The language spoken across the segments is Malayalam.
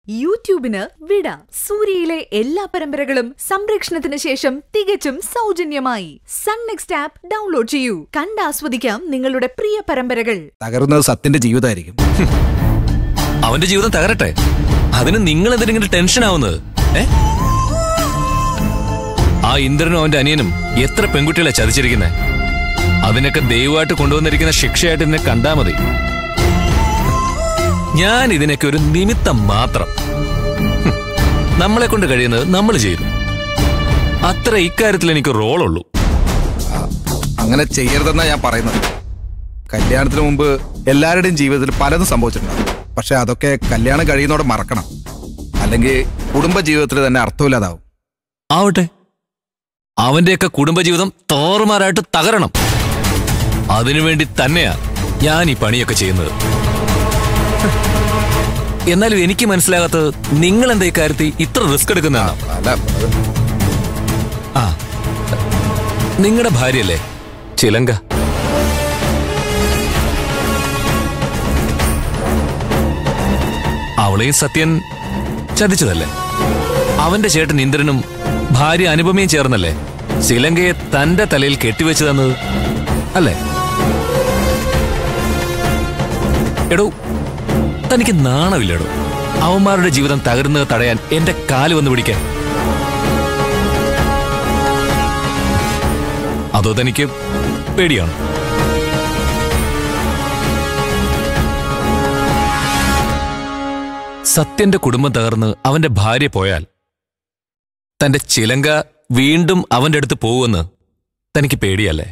യൂട്യൂബിന് വിട സൂര്യയിലെ എല്ലാ പരമ്പരകളും സംരക്ഷണത്തിന് ശേഷം തികച്ചും സൗജന്യമായി സൺ നെക്സ്റ്റ് ആപ്പ് ഡൗൺലോഡ് ചെയ്യൂ കണ്ടാസ്വദിക്കാം നിങ്ങളുടെ പ്രിയ പരമ്പരകൾ തകരുന്നത് സത്യന്റെ ജീവിതമായിരിക്കും അവന്റെ ജീവിതം തകരട്ടെ അതിന് നിങ്ങൾ എന്തിനെങ്കിലും ടെൻഷൻ ആവുന്നത് ഏ ആ ഇന്ദ്രനും അവന്റെ അനിയനും എത്ര പെൺകുട്ടികളെ ചതിച്ചിരിക്കുന്നേ അതിനൊക്കെ ദൈവമായിട്ട് കൊണ്ടുവന്നിരിക്കുന്ന ശിക്ഷയായിട്ട് ഇതിനെ കണ്ടാ മതി ഞാൻ ഇതിനൊക്കെ ഒരു നിമിത്തം മാത്രം ഹും. നമ്മളെ കൊണ്ട് കഴിയുന്നത് നമ്മൾ ചെയ്തു അത്ര ഇക്കാര്യത്തിൽ എനിക്ക് റോളുള്ളൂ അങ്ങനെ ചെയ്യരുതെന്നാ ഞാൻ പറയുന്നത് കല്യാണത്തിന് മുമ്പ് എല്ലാവരുടെയും ജീവിതത്തിൽ പലതും സംഭവിച്ചിട്ടുണ്ടാവും പക്ഷെ അതൊക്കെ കല്യാണം കഴിയുന്നതോടെ മറക്കണം അല്ലെങ്കിൽ കുടുംബ ജീവിതത്തിൽ തന്നെ അർത്ഥമില്ലാതാവും ആവട്ടെ അവന്റെയൊക്കെ കുടുംബജീവിതം തോറുമാറായിട്ട് തകരണം അതിനുവേണ്ടി തന്നെയാ ഞാൻ ഈ പണിയൊക്കെ ചെയ്യുന്നത് എന്നാലും എനിക്ക് മനസ്സിലാകാത്തത് നിങ്ങൾ എന്താ ഇക്കാര്യത്തിൽ ഇത്ര റിസ്ക് എടുക്കുന്നതാണ് അല്ല അത് ആ നിങ്ങളുടെ ഭാര്യയല്ലേ ചിലങ്ക അവളെയും സത്യൻ ചതിച്ചതല്ലേ അവന്റെ ചേട്ടൻ ഇന്ദ്രനും ഭാര്യ അനുപമയും ചേർന്നല്ലേ ശ്രീലങ്കയെ തന്റെ തലയിൽ കെട്ടിവെച്ചു തന്നത് അല്ലേ എടോ തനിക്ക് നാണമില്ലടോ അവന്മാരുടെ ജീവിതം തകരുന്നത് തടയാൻ എന്റെ കാല് വന്ന് പിടിക്കാൻ അതോ തനിക്ക് പേടിയാണ് സത്യന്റെ കുടുംബം തകർന്ന് അവന്റെ ഭാര്യ പോയാൽ തന്റെ ചിലങ്ക വീണ്ടും അവന്റെ അടുത്ത് പോകുമെന്ന് തനിക്ക് പേടിയല്ലേ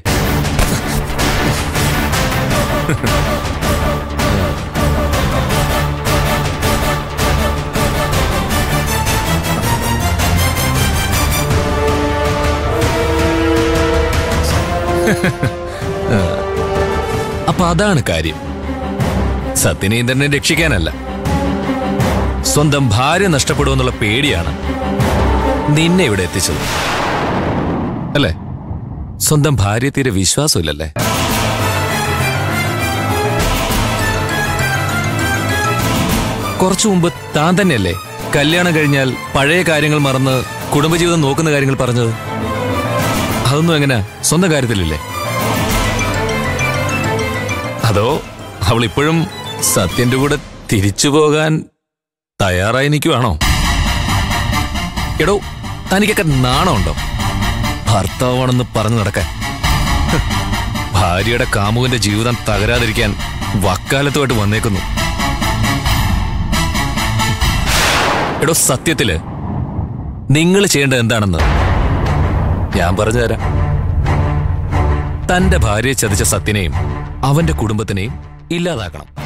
അപ്പൊ അതാണ് കാര്യം സത്യനീന്ദ്രനെ രക്ഷിക്കാനല്ല സ്വന്തം ഭാര്യ നഷ്ടപ്പെടുമെന്നുള്ള പേടിയാണ് നിന്നെ ഇവിടെ എത്തിച്ചത് അല്ലേ സ്വന്തം ഭാര്യ തീരെ വിശ്വാസമില്ലല്ലേ കുറച്ചു മുമ്പ് താൻ തന്നെയല്ലേ കല്യാണം കഴിഞ്ഞാൽ പഴയ കാര്യങ്ങൾ മറന്ന് കുടുംബജീവിതം നോക്കുന്ന കാര്യങ്ങൾ പറഞ്ഞത് അതൊന്നും എങ്ങനെ സ്വന്തം കാര്യത്തിലില്ലേ അതോ അവൾ ഇപ്പോഴും സത്യന്റെ കൂടെ തിരിച്ചു പോകാൻ തയ്യാറായി നിൽക്കുവാണോ എടോ തനിക്കൊക്കെ നാണമുണ്ടോ ഭർത്താവാണെന്ന് പറഞ്ഞു നടക്കാൻ ഹ്, ഭാര്യയുടെ കാമുകന്റെ ജീവിതം തകരാതിരിക്കാൻ വക്കാലത്തുമായിട്ട് വന്നേക്കുന്നു എടോ സത്യത്തില് നിങ്ങൾ ചെയ്യേണ്ടത് എന്താണെന്ന് ഞാൻ പറഞ്ഞുതരാം തന്റെ ഭാര്യയെ ചതിച്ച സത്യനെയും അവന്റെ കുടുംബത്തിനെയും ഇല്ലാതാക്കണം